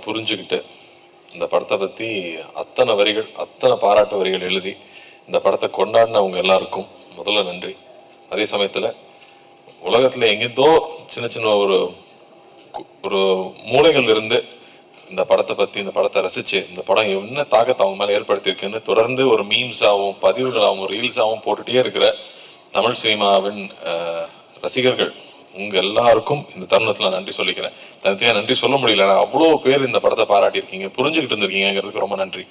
புரிஞ்சுக்கிட்டு இந்த படத்தை பற்றி அத்தனை வரிகள் அத்தனை பாராட்டு வரிகள் எழுதி இந்த படத்தை கொண்டாடினவங்க எல்லாருக்கும் முதல்ல நன்றி அதே சமயத்தில் உலகத்தில் எங்கேருந்தோ சின்ன சின்ன ஒரு கு- ஒரு மூலைகள் இருந்து இந்த படத்தை பற்றி இந்த படத்தை ரசித்து இந்த படம் என்ன தாக்கத்தை அவங்க மேலே ஏற்படுத்தியிருக்குன்னு தொடர்ந்து ஒரு மீம்ஸாகவும் பதிவுகளாகவும் ரீல்ஸாகவும் போட்டுகிட்டே இருக்கிற தமிழ் சினிமாவின் அஹ், ரசிகர்கள் உங்கள் எல்லாருக்கும் இந்த தருணத்தில் நான் நன்றி சொல்லிக்கிறேன் தனித்தனியாக நன்றி சொல்ல முடியல நான் அவ்வளோ பேர் இந்த படத்தை பாராட்டியிருக்கீங்க புரிஞ்சுக்கிட்டு இருந்திருக்கீங்கிறதுக்கு ரொம்ப நன்றி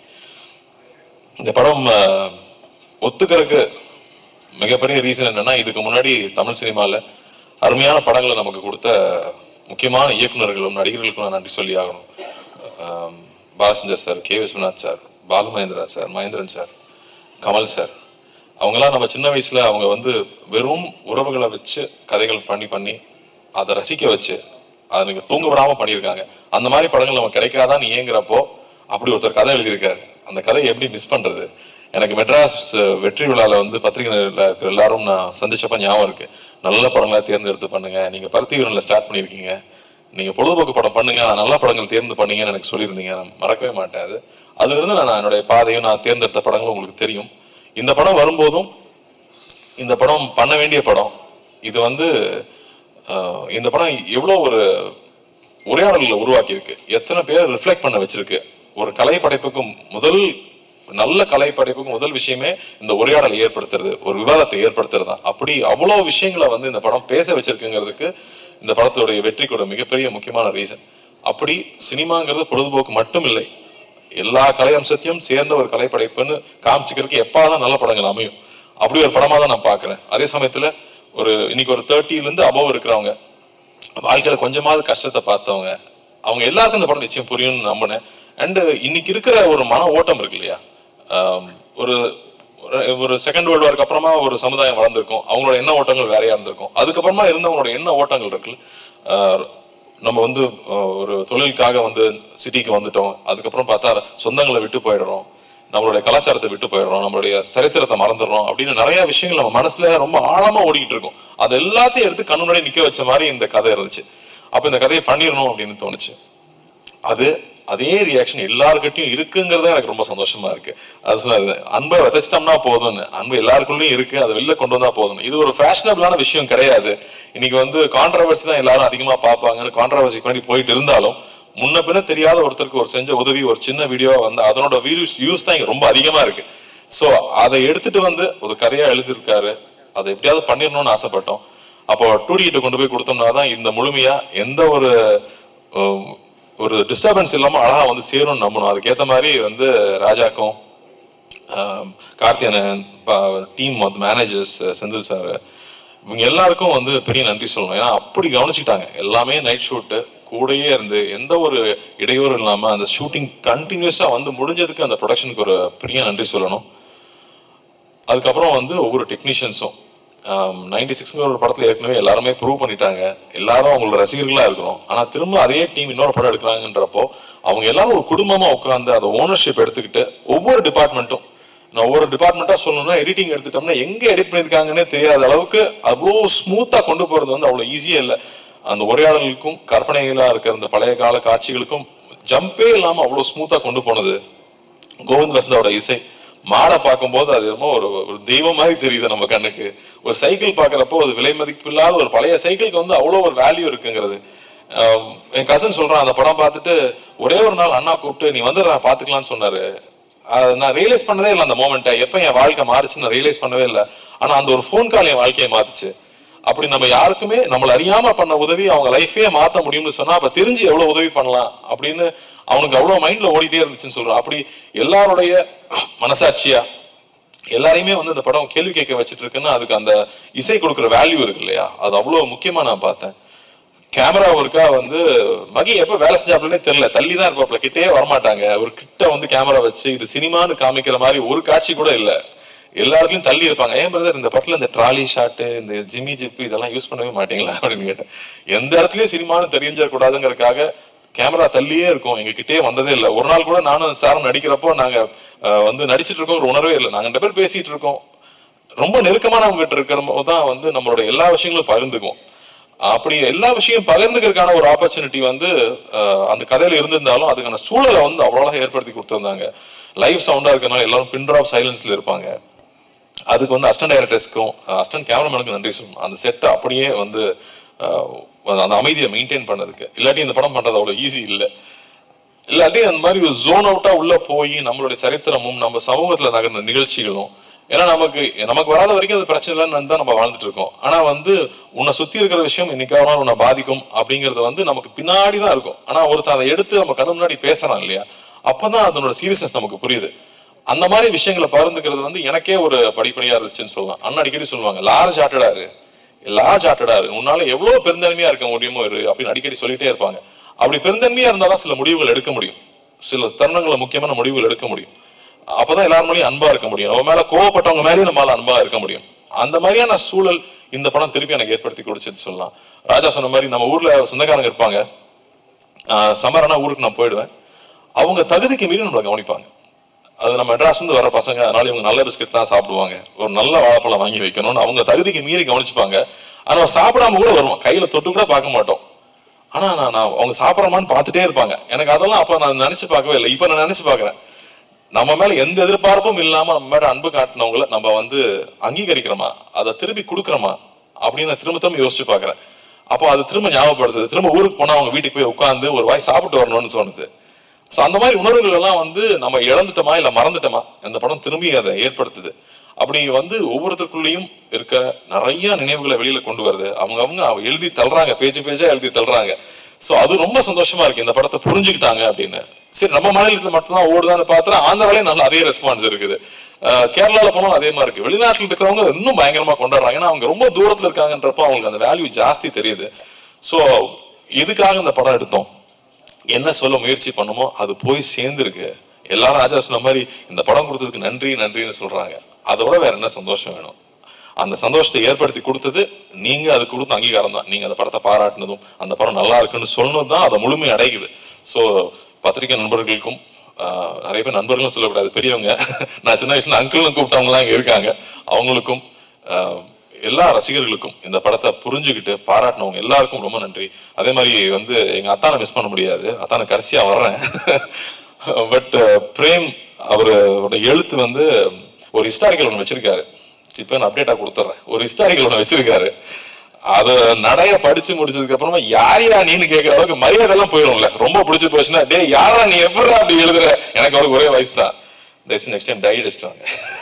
இந்த படம் அஹ், ஒத்துக்கிறதுக்கு மிகப்பெரிய ரீசன் என்னன்னா இதுக்கு முன்னாடி தமிழ் சினிமாவில் அருமையான படங்களை நமக்கு கொடுத்த முக்கியமான இயக்குனர்களும் நடிகர்களுக்கும் நான் நன்றி சொல்லி ஆகணும் ah, Balachander sir K Viswanath sir Balu Mahendra sir Mahendran sir Kamal sir அவங்கெல்லாம் நம்ம சின்ன வயசுல அவங்க வந்து வெறும் உறவுகளை வச்சு கதைகள் பண்ணி பண்ணி அதை ரசிக்க வச்சு அதை நீங்க தூங்க விடாம பண்ணியிருக்காங்க அந்த மாதிரி படங்கள் நமக்கு கிடைக்காதான்னு ஏங்குறப்போ அப்படி ஒருத்தர் கதை எழுதியிருக்காரு அந்த கதையை எப்படி மிஸ் பண்றது எனக்கு மெட்ராஸ் வெற்றி விழால வந்து பத்திரிகையில் இருக்கிற எல்லாரும் நான் சந்திச்சப்ப ஞாபகம் இருக்கு நல்ல படங்களா தேர்ந்தெடுத்து பண்ணுங்க நீங்க பருத்தி வீரன்ல ஸ்டார்ட் பண்ணியிருக்கீங்க நீங்க பொழுதுபோக்கு படம் பண்ணுங்க ஆனா நல்ல படங்கள் தேர்ந்து பண்ணீங்கன்னு எனக்கு சொல்லியிருந்தீங்க நான் மறக்கவே மாட்டேன் அது அதுல இருந்து நான் என்னுடைய பாதையும் நான் தேர்ந்தெடுத்த படங்களும் உங்களுக்கு தெரியும் இந்த படம் வரும்போதும் இந்த படம் பண்ண வேண்டிய படம் இது வந்து ஆஹ், இந்த படம் எவ்வளோ ஒரு உரையாடல்களை உருவாக்கியிருக்கு எத்தனை பேர் ரிஃப்ளெக்ட் பண்ண வச்சிருக்கு ஒரு கலை படைப்புக்கும் முதல் நல்ல கலை படைப்புக்கும் முதல் விஷயமே இந்த உரையாடலை ஏற்படுத்துறது ஒரு விவாதத்தை ஏற்படுத்துறது தான் அப்படி அவ்வளோ விஷயங்களை வந்து இந்த படம் பேச வச்சிருக்குங்கிறதுக்கு இந்த படத்துடைய வெற்றிக்கூட மிகப்பெரிய முக்கியமான ரீசன் அப்படி சினிமாங்கிறது பொழுதுபோக்கு மட்டும் இல்லை எல்லா கலை அம்சத்தையும் சேர்ந்த ஒரு கலைப்படைப்புன்னு காமிச்சிக்கிறதுக்கு எப்பாதான் நல்ல படங்கள் அமையும் அப்படி ஒரு படமா தான் நான் பார்க்கிறேன் அதே சமயத்துல ஒரு இன்னைக்கு ஒரு 30 ல இருந்து அபவ் இருக்கிறவங்க வாழ்க்கையில கொஞ்சமாவது கஷ்டத்தை பார்த்தவங்க அவங்க எல்லாருக்கும் இந்த படம் நிச்சயம் புரியும்னு நம்பினேன் அண்ட் இன்னைக்கு இருக்கிற ஒரு மன ஓட்டம் இருக்கு இல்லையா ஆம், ஒரு ஒரு- ஒரு செகண்ட் வேர்ல்டு வார்க்கு அப்புறமா ஒரு சமுதாயம் வளர்ந்துருக்கும் அவங்களோட எண்ண ஓட்டங்கள் வேறையா இருந்திருக்கும் அதுக்கப்புறமா இருந்தவங்களோட எண்ண ஓட்டங்கள் இருக்குல்ல ஆஹ், நம்ம வந்து ஆஹ், ஒரு தொழிலுக்காக வந்து சிட்டிக்கு வந்துட்டோம் அதுக்கப்புறம் பார்த்தா சொந்தங்களை விட்டு போயிடுறோம் நம்மளுடைய கலாச்சாரத்தை விட்டு போயிடுறோம் நம்மளுடைய சரித்திரத்தை மறந்துடுறோம் அப்படின்னு நிறைய விஷயங்கள் நம்ம மனசுல ரொம்ப ஆழமா ஓடிக்கிட்டு இருக்கும் அது எல்லாத்தையும் எடுத்து கண்ணு முன்னாடி நிக்க வச்ச மாதிரி இந்த கதை இருந்துச்சு அப்ப இந்த கதையை பண்ணிடணும் அப்படின்னு தோணுச்சு அது அதே ரியாக்ஷன் எல்லாருக்கிட்டையும் இருக்குங்கிறது எனக்கு ரொம்ப சந்தோஷமா இருக்கு அது சொன்னாரு அன்பை விதைச்சிட்டோம்னா போதும்னு அன்பு எல்லாருக்குள்ளயும் இருக்கு அதை வெளில கொண்டு வந்தா போதும் இது ஒரு ஃபேஷனபிளான விஷயம் கிடையாது இன்னைக்கு வந்து கான்ட்ரவர்சி தான் எல்லாரும் அதிகமா பார்ப்பாங்கன்னு கான்ட்ரவர்சி பண்ணி போயிட்டு இருந்தாலும் முன்ன பின்ன தெரியாத ஒருத்தருக்கு ஒரு செஞ்ச உதவி ஒரு சின்ன வீடியோ வந்து அதனோட வியூஸ் யூஸ் தான் இங்க ரொம்ப அதிகமா இருக்கு ஸோ அதை எடுத்துட்டு வந்து ஒரு கதையா எழுதியிருக்காரு அதை எப்படியாவது பண்ணிடணும்னு ஆசைப்பட்டோம் அப்போ டூ கிட்ட கொண்டு போய் கொடுத்தோம்னா தான் இந்த முழுமையா எந்த ஒரு உம், ஒரு டிஸ்டர்பன்ஸ் இல்லாம அழகா வந்து சேரும்னு நம்பணும் அதுக்கேத்த மாதிரி வந்து ராஜாக்கும் ஆம், கார்த்தியனன் டீம் வந்து மேனேஜர்ஸ் செந்தில் சார் இவங்க எல்லாருக்கும் வந்து பெரிய நன்றி சொல்லணும் ஏன்னா அப்படி கவனிச்சுக்கிட்டாங்க எல்லாமே நைட் ஷூட்டு கூடயே இருந்து எந்த ஒரு இடையூறும் இல்லாம அந்த ஷூட்டிங் கண்டினியூஸா வந்து முடிஞ்சதுக்கு அந்த ப்ரொடக்ஷனுக்கு ஒரு பெரிய நன்றி சொல்லணும் அதுக்கப்புறம் வந்து ஒவ்வொரு டெக்னீஷியன்ஸும் நைன்டி சிக்ஸ்ங்கிற ஒரு படத்துல ஏற்கனவே எல்லாருமே ப்ரூவ் பண்ணிட்டாங்க எல்லாரும் அவங்களோட ரசிகர்களா இருக்கணும் ஆனா திரும்ப அதே டீம் இன்னொரு படம் எடுக்கிறாங்கன்றப்போ அவங்க எல்லாரும் ஒரு குடும்பமா உட்காந்து அந்த ஓனர்ஷிப் எடுத்துக்கிட்டு ஒவ்வொரு டிபார்ட்மெண்ட்டும் நான் ஒவ்வொரு டிபார்ட்மெண்ட்டா சொல்லணும்னா எடிட்டிங் எடுத்துட்டோம்னா எங்க எடிட் பண்ணிருக்காங்கன்னே தெரியாத அளவுக்கு அவ்வளோ ஸ்மூத்தா கொண்டு போறது வந்து அவ்வளோ ஈஸியா இல்லை அந்த உரையாடலுக்கும் கற்பனைகளா இருக்கிற அந்த பழைய கால காட்சிகளுக்கும் ஜம்பே இல்லாம அவ்வளோ ஸ்மூத்தா கொண்டு போனது கோவிந்த் வசந்தாவோட இசை மாடை பார்க்கும்போது அது என்னமோ ஒரு ஒரு தெய்வம் மாதிரி தெரியுது நம்ம கண்ணுக்கு ஒரு சைக்கிள் பார்க்குறப்போ அது விலை மதிப்பு இல்லாத ஒரு பழைய சைக்கிளுக்கு வந்து அவ்வளோ ஒரு வேல்யூ இருக்குங்கிறது ஆம், என் கசன் சொல்றான் அந்த படம் பார்த்துட்டு ஒரே ஒரு நாள் அண்ணா கூப்பிட்டு நீ வந்து நான் பார்த்துக்கலாம்னு சொன்னாரு அது நான் ரியலைஸ் பண்ணதே இல்லை அந்த மோமெண்ட்டை எப்போ என் வாழ்க்கை மாறுச்சுன்னு நான் ரியலைஸ் பண்ணவே இல்லை ஆனா அந்த ஒரு ஃபோன் கால் என் வாழ்க்கையை மாத்துச்சு அப்படி நம்ம யாருக்குமே நம்மள அறியாம பண்ண உதவி அவங்க லைஃபே மாத்த முடியும்னு சொன்னா அப்ப தெரிஞ்சு எவ்வளவு உதவி பண்ணலாம் அப்படின்னு அவனுக்கு அவ்வளவு மைண்ட்ல ஓடிட்டே இருந்துச்சுன்னு சொல்றான் அப்படி எல்லாருடைய மனசாட்சியா எல்லாரையுமே வந்து இந்த படம் கேள்வி கேட்க வச்சிட்டு இருக்குன்னா அதுக்கு அந்த இசை கொடுக்குற வேல்யூ இருக்கு இல்லையா அது அவ்வளவு முக்கியமா நான் பார்த்தேன் கேமரா ஒர்க்கா வந்து மகி எப்ப வேலை செஞ்சாப்லன்னே தெரியல தள்ளி தான் இருப்பாப்ல கிட்டே வரமாட்டாங்க ஒரு கிட்ட வந்து கேமரா வச்சு இது சினிமான்னு காமிக்கிற மாதிரி ஒரு காட்சி கூட இல்ல எல்லா இடத்துலயும் தள்ளி இருப்பாங்க ஏன் பிரதர் இந்த படத்துல இந்த ட்ராலி ஷாட்டு இந்த ஜிம்மி ஜிப்பு இதெல்லாம் யூஸ் பண்ணவே மாட்டீங்களா அப்படின்னு கேட்டேன் எந்த இடத்துலயும் சினிமான்னு தெரிஞ்சிடக்கூடாதுங்கிறதுக்காக கேமரா தள்ளியே இருக்கும் எங்க கிட்டே வந்ததே இல்லை ஒரு நாள் கூட நானும் சாரும் நடிக்கிறப்போ நாங்க அஹ், வந்து நடிச்சிட்டு இருக்கோம் ஒரு உணர்வே இல்லை நாங்க ரெண்டு பேர் பேசிட்டு இருக்கோம் ரொம்ப நெருக்கமானவங்க கிட்ட இருக்கிற போது தான் வந்து நம்மளோட எல்லா விஷயங்களும் பகிர்ந்துக்குவோம் அப்படி எல்லா விஷயம் பகிர்ந்துக்கிறதுக்கான ஒரு ஆப்பர்ச்சுனிட்டி வந்து அஹ், அந்த கதையில இருந்திருந்தாலும் அதுக்கான சூழலை வந்து அவ்வளோ அழகா ஏற்படுத்தி கொடுத்துருந்தாங்க லைவ் சவுண்டா இருக்கனால எல்லாரும் பின் ட்ராப் சைலன்ஸ்ல இருப்பாங்க அதுக்கு வந்து அசிஸ்டன்ட் டைரக்டர்ஸ்க்கும் அசிஸ்டன்ட் கேமராமேனுக்கும் நன்றி சொல்லணும் அந்த செட்டை அப்படியே வந்து அஹ், அந்த அமைதியை மெயின்டைன் பண்ணதுக்கு இல்லாட்டி இந்த படம் பண்றது அவ்வளோ ஈஸி இல்லை இல்லாட்டி அந்த மாதிரி ஒரு ஜோன் அவுட்டா உள்ள போய் நம்மளுடைய சரித்திரமும் நம்ம சமூகத்துல நகர்ந்த நிகழ்ச்சிகளும் ஏன்னா நமக்கு நமக்கு வராத வரைக்கும் அது பிரச்சனை இல்லைன்னு தான் நம்ம வாழ்ந்துட்டு இருக்கோம் ஆனா வந்து உன்னை சுத்தி இருக்கிற விஷயம் இன்னைக்காவது உன்னை பாதிக்கும் அப்படிங்கிறது வந்து நமக்கு பின்னாடி தான் இருக்கும் ஆனா ஒருத்தன் அதை எடுத்து நம்ம கண்ணு முன்னாடி பேசுறான் இல்லையா அப்பதான் அதனோட சீரியஸ்னஸ் நமக்கு புரியுது அந்த மாதிரி விஷயங்களை பகிர்ந்துக்கிறது வந்து எனக்கே ஒரு படிப்படியா இருந்துச்சுன்னு சொல்லலாம் அண்ணா அடிக்கடி சொல்லுவாங்க லார்ஜ் ஆர்டடா இரு லார்ஜ் ஆர்டடா இரு உன்னால எவ்வளவு பெருந்தன்மையா இருக்க முடியுமோ இரு அப்படின்னு அடிக்கடி சொல்லிட்டே இருப்பாங்க அப்படி பெருந்தன்மையா இருந்தாதான் சில முடிவுகள் எடுக்க முடியும் சில தருணங்களை முக்கியமான முடிவுகள் எடுக்க முடியும் அப்பதான் எல்லாரும் மேலேயும் அன்பா இருக்க முடியும் அவன் மேல கோவப்பட்டவங்க மேலேயும் நம்மளால அன்பா இருக்க முடியும் அந்த மாதிரியான சூழல் இந்த படம் திருப்பி எனக்கு ஏற்படுத்தி கொடுச்சுன்னு சொல்லலாம் ராஜா சொன்ன மாதிரி நம்ம ஊர்ல சொந்தக்காரங்க இருப்பாங்க சமரனா ஊருக்கு நான் போயிடுவேன் அவங்க தகுதிக்கு மீறி நம்மளை கவனிப்பாங்க அது நம்ம மெட்ராஸ்ல இருந்து வர பசங்க அதனால இவங்க நல்ல பிஸ்கட் தான் சாப்பிடுவாங்க ஒரு நல்ல வாழைப்பழம் வாங்கி வைக்கணும்னு அவங்க தகுதிக்கு மீறி கவனிச்சுப்பாங்க ஆனா அவன் சாப்பிடாம கூட வருவான் கையில தொட்டு கூட பார்க்க மாட்டோம் ஆனா நான் நான் அவங்க சாப்பிட்றமான்னு பார்த்துட்டே இருப்பாங்க எனக்கு அதெல்லாம் அப்ப நான் நினைச்சு பார்க்கவே இல்லை இப்ப நான் நினைச்சு பார்க்கறேன் நம்ம மேல எந்த எதிர்பார்ப்பும் இல்லாம நம்ம மேல அன்பு காட்டினவங்கள நம்ம வந்து அங்கீகரிக்கிறோமா அதை திருப்பி கொடுக்குறோமா அப்படின்னு நான் திரும்ப திரும்ப யோசிச்சு பார்க்கறேன் அப்போ அது திரும்ப ஞாபகப்படுத்துது திரும்ப ஊருக்கு போனா அவங்க வீட்டுக்கு போய் உட்காந்து ஒரு வாய் சாப்பிட்டு வரணும்னு தோணுது ஸோ அந்த மாதிரி உணர்வுகள் எல்லாம் வந்து நம்ம இழந்துட்டோமா இல்லை மறந்துட்டோமா இந்த படம் திரும்பி அதை ஏற்படுத்துது அப்படி வந்து ஒவ்வொருத்தருக்குள்ளேயும் இருக்க நிறைய நினைவுகளை வெளியில கொண்டு வருது அவங்க அவங்க அவ எழுதி தள்ளுறாங்க பேஜ் பேஜா எழுதி தள்ளுறாங்க ஸோ அது ரொம்ப சந்தோஷமா இருக்கு இந்த படத்தை புரிஞ்சுக்கிட்டாங்க அப்படின்னு சரி நம்ம மாநிலத்தில் மட்டும்தான் ஓடுதான்னு பார்த்தா ஆந்திராலையும் நல்ல அதே ரெஸ்பான்ஸ் இருக்குது அஹ் கேரளால போனாலும் அதே மாதிரி இருக்கு வெளிநாட்டில் இருக்கிறவங்க இன்னும் பயங்கரமா கொண்டாடுறாங்க ஏன்னா அவங்க ரொம்ப தூரத்துல இருக்காங்கன்றப்போ அவங்களுக்கு அந்த வேல்யூ ஜாஸ்தி தெரியுது ஸோ எதுக்காக இந்த படம் எடுத்தோம் என்ன சொல்ல முயற்சி பண்ணுமோ அது போய் சேர்ந்துருக்கு எல்லாரும் ராஜா சொன்ன மாதிரி இந்த படம் கொடுத்ததுக்கு நன்றி நன்றின்னு சொல்றாங்க அதோட வேற என்ன சந்தோஷம் வேணும் அந்த சந்தோஷத்தை ஏற்படுத்தி கொடுத்தது நீங்க அது கொடுத்த அங்கீகாரம் தான் நீங்க அந்த படத்தை பாராட்டினதும் அந்த படம் நல்லா இருக்குன்னு சொன்னது தான் அதை முழுமை அடையுது ஸோ பத்திரிகை நண்பர்களுக்கும் ஆஹ், நிறைய பேர் நண்பர்களும் சொல்லக்கூடாது பெரியவங்க நான் சின்ன வயசுல அங்கிள்னு கூப்பிட்டவங்களாம் இங்க இருக்காங்க அவங்களுக்கும் ஆஹ், எல்லா ரசிகர்களுக்கும் இந்த படத்தை புரிஞ்சுக்கிட்டு பாராட்டினவங்க எல்லாருக்கும் ரொம்ப நன்றி அதே மாதிரி வந்து எங்க அத்தானை மிஸ் பண்ண முடியாது அத்தானை கடைசியா வர்றேன் பட் பிரேம் அவரோட எழுத்து வந்து ஒரு ஹிஸ்டாரிக்கல் ஒன்று வச்சிருக்காரு இப்போ நான் அப்டேட்டா கொடுத்துட்றேன் ஒரு ஹிஸ்டாரிக்கல் ஒன்று வச்சிருக்காரு அத நடைய படிச்சு முடிச்சதுக்கு அப்புறமா யார் யா நீன்னு கேட்கிற அளவுக்கு மரியாதை எல்லாம் போயிரும்ல ரொம்ப பிடிச்சு போச்சுன்னா டே யாரா நீ எப்படா அப்படி எழுதுற எனக்கு அவருக்கு ஒரே வயசு தான் தயவுசெய்து நெக்ஸ்ட் டைம் டை அடிச்சிட்டாங்க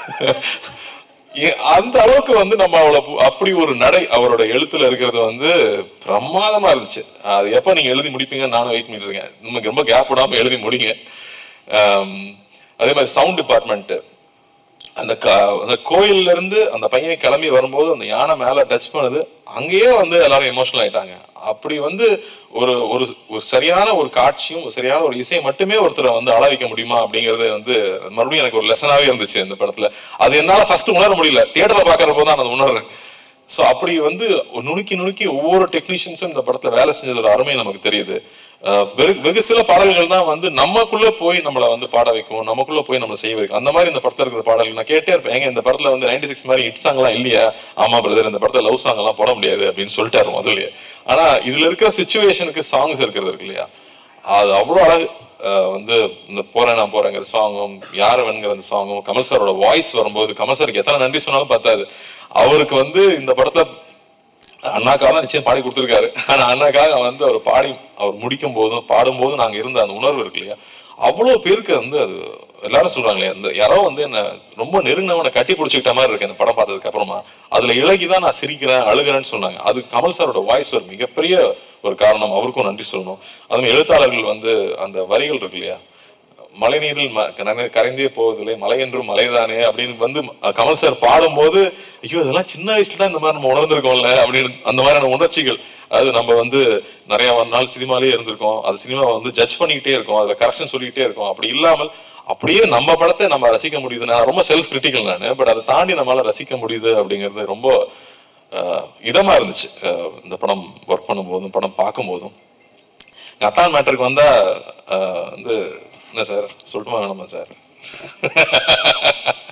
அந்த அளவுக்கு வந்து நம்ம அவளை பு- அப்படி ஒரு நடை அவரோட எழுத்துல இருக்கிறது வந்து பிரமாதமா இருந்துச்சு அது எப்ப நீங்க எழுதி முடிப்பீங்கன்னு நானும் வெயிட் பண்ணிட்டு இருக்கேன் நமக்கு ரொம்ப கேப் விடாம எழுதி முடிங்க ஆம், அதே மாதிரி சவுண்ட் டிபார்ட்மெண்ட் அந்த க அந்த கோயில்ல இருந்து அந்த பையன் கிளம்பி வரும்போது அந்த யானை மேல டச் பண்ணுது அங்கேயே வந்து எல்லாரும் எமோஷனல் ஆயிட்டாங்க அப்படி வந்து ஒரு ஒரு ஒரு சரியான ஒரு காட்சியும் ஒரு சரியான ஒரு இசை மட்டுமே ஒருத்தரை வந்து அள வைக்க முடியுமா அப்படிங்கிறது வந்து மறுபடியும் எனக்கு ஒரு லெசனாவே இருந்துச்சு இந்த படத்துல அது என்னால ஃபர்ஸ்ட் உணர முடியல தியேட்டர்ல பாக்குறப்போ தான் நான் அதை உணர்றேன் ஸோ அப்படி வந்து ஒரு நுணுக்கி நுணுக்கி ஒவ்வொரு டெக்னீஷியன்ஸும் இந்த படத்துல வேலை செஞ்சதோட அருமை நமக்கு தெரியுது அஹ் வெகு வெகு சில பாடல்கள் தான் வந்து நமக்குள்ள போய் நம்மளை வந்து பாட வைக்கும் நமக்குள்ள போய் நம்மளை செய்ய வைக்கும் அந்த மாதிரி இந்த படத்துல இருக்கிற பாடல்கள் நான் கேட்டே இருப்பேன் ஏங்க இந்த படத்துல வந்து நைன்டி சிக்ஸ் மாதிரி ஹிட் சாங்லாம் இல்லையா ஆமா பிரதர் இந்த படத்துல லவ் சாங் எல்லாம் போட முடியாது அப்படின்னு சொல்லிட்டாரு முதல்லயே ஆனா இதுல இருக்கிற சுச்சுவேஷனுக்கு சாங்ஸ் இருக்கிறது இருக்கு இல்லையா அது அவ்வளோ அழகு அஹ் வந்து இந்த போறேன் நான் போறேங்கிற சாங்கும் யாரவன்கிற அந்த சாங்கும் கமல் சாரோட வாய்ஸ் வரும்போது கமல் சாருக்கு எத்தனை நன்றி சொன்னாலும் பத்தாது அவருக்கு வந்து இந்த படத்துல அண்ணாக்காக தான் நிச்சயம் பாடி கொடுத்துருக்காரு ஆனா அண்ணாக்காக வந்து அவர் பாடி அவர் முடிக்கும் போதும் பாடும்போதும் நாங்க இருந்த அந்த உணர்வு இருக்கு இல்லையா அவ்வளவு பேருக்கு வந்து அது எல்லாரும் சொல்றாங்களே இந்த யாரோ வந்து என்ன ரொம்ப நெருங்கினவனை கட்டி பிடிச்சிக்கிட்ட மாதிரி இருக்கு இந்த படம் பார்த்ததுக்கு அப்புறமா அதுல இழகி தான் நான் சிரிக்கிறேன் அழுகிறேன்னு சொன்னாங்க அது கமல் சாரோட வாய்ஸ் ஒரு மிகப்பெரிய ஒரு காரணம் அவருக்கும் நன்றி சொல்லணும் அதுவும் எழுத்தாளர்கள் வந்து அந்த வரிகள் இருக்கு இல்லையா மழைநீரில் ம- கரை- கரைந்தே போவதில்லை மலை என்றும் மலைதானே அப்படின்னு வந்து அஹ், கமல் சார் பாடும்போது ஐயோ இதெல்லாம் சின்ன வயசுல தான் இந்த மாதிரி நம்ம உணர்ந்திருக்கோம்ல அப்படின்னு அந்த மாதிரியான உணர்ச்சிகள் அது நம்ம வந்து நிறைய நாள் சினிமாலேயே இருந்திருக்கோம் அது சினிமாவை வந்து ஜட்ஜ் பண்ணிக்கிட்டே இருக்கோம் அதுல கரெக்ஷன் சொல்லிக்கிட்டே இருக்கோம் அப்படி இல்லாமல் அப்படியே நம்ம படத்தை நம்ம ரசிக்க முடியுது நான் ரொம்ப செல்ஃப் கிரிட்டிக்கல் நான் பட் அதை தாண்டி நம்மளால ரசிக்க முடியுது அப்படிங்கிறது ரொம்ப அஹ், இதமா இருந்துச்சு அஹ், இந்த படம் ஒர்க் பண்ணும்போதும் படம் பார்க்கும்போதும் அத்தான் மேட்டருக்கு வந்தா அஹ், வந்து என்ன சார் சொல்லட்டுமா வேணாமா சார்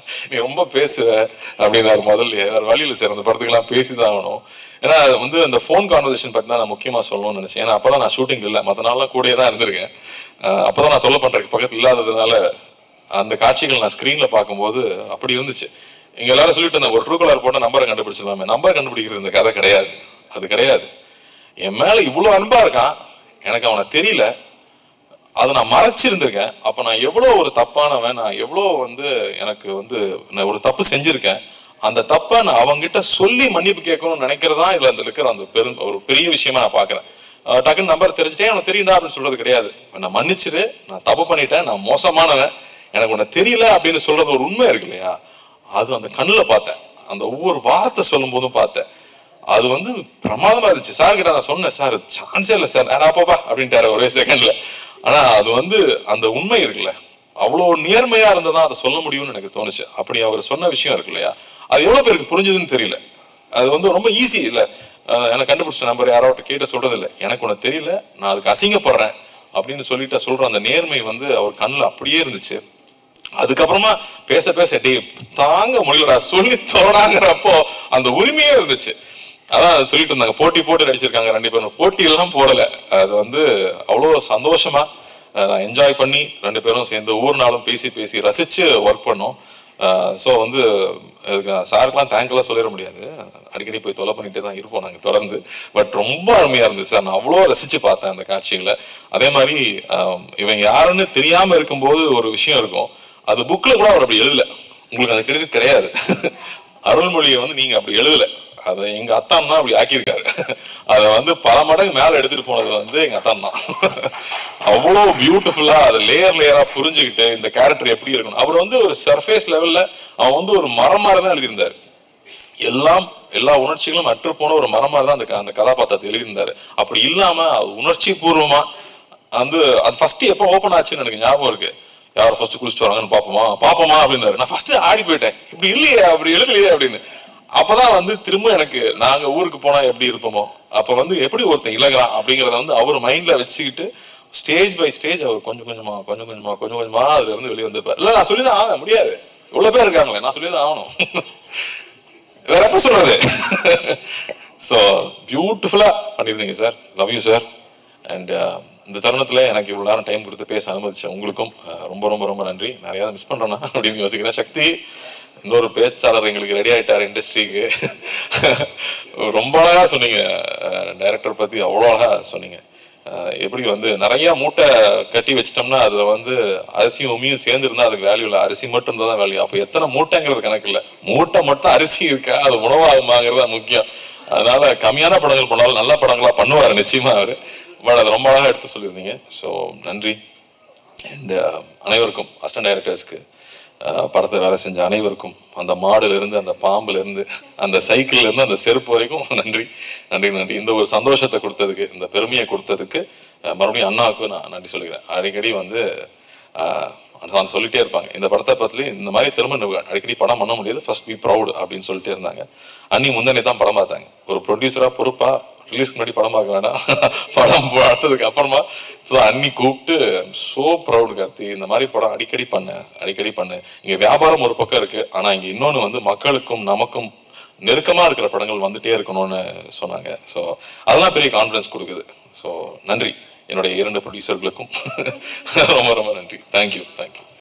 நீ ரொம்ப பேசுவ அப்படின்னாரு முதல்ல வேற வழியில் சார் அந்த படத்துக்கெல்லாம் பேசி தான் ஆகணும் ஏன்னா அது வந்து அந்த ஃபோன் கான்வர்சேஷன் பற்றி தான் நான் முக்கியமாக சொல்லணும்னு நினச்சேன் ஏன்னா அப்போதான் நான் ஷூட்டிங் இல்லை மற்ற நாள்லாம் கூடயே தான் இருந்திருக்கேன் அஹ் அப்பதான் நான் தொல்லை பண்ணுறதுக்கு பக்கத்தில் இல்லாததுனால அந்த காட்சிகள் நான் ஸ்க்ரீனில் பார்க்கும்போது அப்படி இருந்துச்சு இங்க எல்லாரும் சொல்லிட்டு இருந்தேன் ஒரு ட்ரூ கலர் போட்ட நம்பரை கண்டுபிடிச்சிடலாமே நம்பர் கண்டுபிடிக்கிறது இந்த கதை கிடையாது அது கிடையாது என் மேல இவ்வளோ அன்பா இருக்கான் எனக்கு அவனை தெரியல அதை நான் மறைச்சிருந்திருக்கேன் அப்ப நான் எவ்வளோ ஒரு தப்பானவன் நான் எவ்வளோ வந்து எனக்கு வந்து நான் ஒரு தப்பு செஞ்சிருக்கேன் அந்த தப்பை நான் அவங்ககிட்ட சொல்லி மன்னிப்பு கேட்கணும்னு நினைக்கிறதா இதுல அந்த இருக்கிற அந்த பெரும் ஒரு பெரிய விஷயமா நான் பாக்குறேன் அஹ் டக்குன்னு நம்பர் தெரிஞ்சுட்டே எனக்கு தெரியுதா அப்படின்னு சொல்றது கிடையாது நான் மன்னிச்சிரு நான் தப்பு பண்ணிட்டேன் நான் மோசமானவன் எனக்கு உன்னை தெரியல அப்படின்னு சொல்றது ஒரு உண்மை இருக்கு இல்லையா அது அந்த கண்ணுல பார்த்தேன் அந்த ஒவ்வொரு வார்த்தை சொல்லும் போதும் பார்த்தேன் அது வந்து பிரமாதமா இருந்துச்சு சார் கிட்ட நான் சொன்னேன் சார் சான்ஸே இல்லை சார் நான் பாப்பா அப்படின்ட்டாரு ஒரே செகண்ட்ல ஆனா அது வந்து அந்த உண்மை இருக்குல்ல அவ்வளோ நேர்மையா இருந்ததா அதை சொல்ல முடியும்னு எனக்கு தோணுச்சு அப்படி அவர் சொன்ன விஷயம் இருக்கு இல்லையா அது எவ்வளவு பேருக்கு புரிஞ்சுதுன்னு தெரியல அது வந்து ரொம்ப ஈஸி இல்ல அஹ் எனக்கு கண்டுபிடிச்ச நம்பர் யாரோட்ட கேட்ட சொல்றது இல்லை எனக்கு உனக்கு தெரியல நான் அதுக்கு அசிங்கப்படுறேன் அப்படின்னு சொல்லிட்டு சொல்ற அந்த நேர்மை வந்து அவர் கண்ணுல அப்படியே இருந்துச்சு அதுக்கப்புறமா பேச பேச டேய் தாங்க முடியலடா சொல்லி தோடாங்கிறப்போ அந்த உரிமையே இருந்துச்சு அதான் சொல்லிட்டு இருந்தாங்க போட்டி போட்டு நடிச்சிருக்காங்க ரெண்டு பேரும் போட்டி எல்லாம் போடல அது வந்து அவ்வளோ சந்தோஷமா அஹ், நான் என்ஜாய் பண்ணி ரெண்டு பேரும் சேர்ந்து ஒவ்வொரு நாளும் பேசி பேசி ரசிச்சு ஒர்க் பண்ணோம் ஸோ வந்து அதுக்கு சாருக்கெல்லாம் தேங்க்லாம் சொல்லிட முடியாது அடிக்கடி போய் தொலை பண்ணிட்டே தான் இருப்போம் நாங்கள் தொடர்ந்து பட் ரொம்ப அருமையாக இருந்துச்சு சார் நான் அவ்வளோ ரசித்து பார்த்தேன் அந்த காட்சிகளை அதே மாதிரி ஆம், இவன் யாருன்னு தெரியாமல் இருக்கும்போது ஒரு விஷயம் இருக்கும் அது புக்கில் கூட அவர் அப்படி எழுதல உங்களுக்கு அந்த கிரெடிட் கிடையாது அருள்மொழியை வந்து நீங்கள் அப்படி எழுதலை அதை எங்க அத்தான் தான் அப்படி ஆக்கியிருக்காரு அதை வந்து பல மடங்கு மேல எடுத்துட்டு போனது வந்து எங்க அத்தான் தான் அவ்வளோ பியூட்டிஃபுல்லா அதை லேயர் லேயரா புரிஞ்சுக்கிட்டு இந்த கேரக்டர் எப்படி இருக்கணும் அவர் வந்து ஒரு சர்ஃபேஸ் லெவல்ல அவன் வந்து ஒரு மரம் மாதிரி தான் எழுதியிருந்தாரு எல்லாம் எல்லா உணர்ச்சிகளும் அற்று போன ஒரு மரம் மாதிரி தான் அந்த க- அந்த கதாபாத்திரத்தை எழுதியிருந்தாரு அப்படி இல்லாம அது உணர்ச்சி பூர்வமா வந்து அது ஃபர்ஸ்ட் எப்போ ஓப்பன் ஆச்சுன்னு எனக்கு ஞாபகம் இருக்கு யார் ஃபர்ஸ்ட் குளிச்சுட்டு வராங்கன்னு பாப்போமா பாப்போமா அப்படின்னாரு நான் ஃபர்ஸ்ட் ஆடி போயிட்டேன் இப்படி இல்லையே அப்படி எழுதலையே அப்படின்னு அப்பதான் வந்து திரும்ப எனக்கு நாங்க ஊருக்கு போனா எப்படி இருப்போமோ அப்ப வந்து எப்படி ஒருத்தன் இலகுறான் அப்படிங்கறத வந்து அவர் மைண்ட்ல வச்சுக்கிட்டு ஸ்டேஜ் பை ஸ்டேஜ் அவர் கொஞ்சம் கொஞ்சமா கொஞ்சம் கொஞ்சமா கொஞ்சம் கொஞ்சமா அதுல இருந்து வெளியே வந்திருப்பார் இல்ல நான் சொல்லிதான் ஆக முடியாது இவ்வளவு பேர் இருக்காங்களே நான் சொல்லிதான் ஆகணும் வேற எப்ப சொல்றது ஸோ பியூட்டிஃபுல்லா பண்ணியிருந்தீங்க sir love you sir and இந்த தருணத்துல எனக்கு இவ்வளவு நேரம் டைம் கொடுத்து பேச அனுமதிச்ச உங்களுக்கும் அஹ், ரொம்ப ரொம்ப ரொம்ப நன்றி நிறைய மிஸ் பண்றேன்னா அப்படின்னு யோசிக்கிறேன் சக்தி இன்னொரு பேச்சாளர் எங்களுக்கு ரெடி ஆயிட்டார் இண்டஸ்ட்ரிக்கு ரொம்ப அழகா சொன்னீங்க டைரக்டர் பத்தி அவ்வளோ அழகா சொன்னீங்க அஹ், எப்படி வந்து நிறைய மூட்டை கட்டி வச்சிட்டோம்னா அதுல வந்து அரிசியும் உமியும் சேர்ந்து இருந்தா அதுக்கு வேல்யூ இல்லை அரிசி மட்டும் இருந்தா தான் வேல்யூ அப்போ எத்தனை மூட்டைங்கிறது கணக்கு இல்லை மூட்டை மட்டும் அரிசி இருக்கா அது உணவாகுமாங்கிறது தான் முக்கியம் அதனால கம்மியான படங்கள் பண்ணாலும் நல்ல படங்களா பண்ணுவார் நிச்சயமா அவரு பட் அது ரொம்ப அழகா எடுத்து சொல்லியிருந்தீங்க ஸோ நன்றி அண்ட் அனைவருக்கும் அசிஸ்டன்ட் டைரக்டர்ஸ்க்கு படத்தை வேலை செஞ்ச அனைவருக்கும் அந்த மாடுல இருந்து அந்த பாம்புல இருந்து அந்த சைக்கிள்ல இருந்து அந்த செருப்பு வரைக்கும் நன்றி நன்றி நன்றி இந்த ஒரு சந்தோஷத்தை கொடுத்ததுக்கு இந்த பெருமையை கொடுத்ததுக்கு அஹ், மறுபடியும் அண்ணாவுக்கு நான் நன்றி சொல்லிக்கிறேன் அடிக்கடி வந்து அஹ், நான் சொல்லிட்டே இருப்பாங்க இந்த படத்தை பத்தி இந்த மாதிரி திரும்ப இந்த அடிக்கடி படம் பண்ண முடியாது ஃபர்ஸ்ட் பி ப்ரௌட் அப்படின்னு சொல்லிட்டே இருந்தாங்க அன்னி முந்தனே தான் படம் பார்த்தாங்க ஒரு ப்ரொடியூசரா பொறுப்பா ரிலீஸ்க்கு முன்னாடி படம் பார்க்க வேண்டாம் படம் பார்த்ததுக்கு அப்புறமா so அன்னி கூப்பிட்டு சோ ப்ரௌட் கார்த்தி இந்த மாதிரி படம் அடிக்கடி பண்ணு அடிக்கடி பண்ணு இங்க வியாபாரம் ஒரு பக்கம் இருக்கு ஆனா இங்க இன்னொன்னு வந்து மக்களுக்கும் நமக்கும் நெருக்கமா இருக்கிற படங்கள் வந்துட்டே இருக்கணும்னு சொன்னாங்க ஸோ அதெல்லாம் பெரிய கான்ஃபிடன்ஸ் கொடுக்குது ஸோ நன்றி என்னுடைய இரண்டு ப்ரொடியூசர்களுக்கும் ரொம்ப ரொம்ப நன்றி தேங்க்யூ தேங்க்யூ